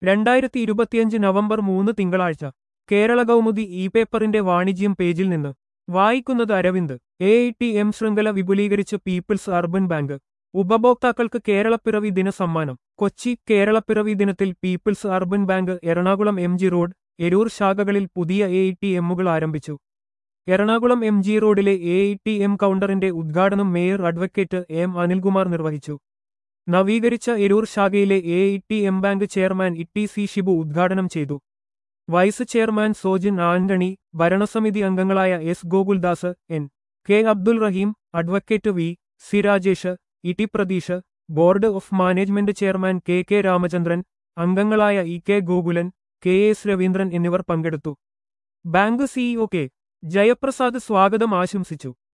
രണ്ടായിരത്തി ഇരുപത്തിയഞ്ച് നവംബർ മൂന്ന് തിങ്കളാഴ്ച കേരള കൗമുദി ഇ പേപ്പറിന്റെ വാണിജ്യം പേജിൽ നിന്ന് വായിക്കുന്നത് Aravind A I T M ശൃംഖല വിപുലീകരിച്ച് പീപ്പിൾസ് അർബൻ ബാങ്ക് ഉപഭോക്താക്കൾക്ക് കേരളപ്പിറവി ദിന സമ്മാനം കൊച്ചി കേരളപ്പിറവി ദിനത്തിൽ people's urban bank Ernakulam M G road Eroor ശാഖകളിൽ പുതിയ എ ഐ ടി എമ്മുകൾ ആരംഭിച്ചു എറണാകുളം എം ജി റോഡിലെ എ ഐ ടി എം കൗണ്ടറിന്റെ ഉദ്ഘാടനം മേയർ അഡ്വക്കേറ്റ് എം അനിൽകുമാർ നിർവഹിച്ചു നവീകരിച്ച എരൂർ ശാഖയിലെ A I T M bank chairman E C Shibu ഉദ്ഘാടനം ചെയ്തു വൈസ് ചെയർമാൻ സോജിൻ ആന്റണി ഭരണസമിതി അംഗങ്ങളായ S Gokuldas N K Abdul Rahim advocate V C Rajesh E T Pratheesh board of management chairman K K Ramachandran അംഗങ്ങളായ E K Gokulan K S Raveendran എന്നിവർ പങ്കെടുത്തു ബാങ്ക് സിഇഒ കെ ജയപ്രസാദ് സ്വാഗതം ആശംസിച്ചു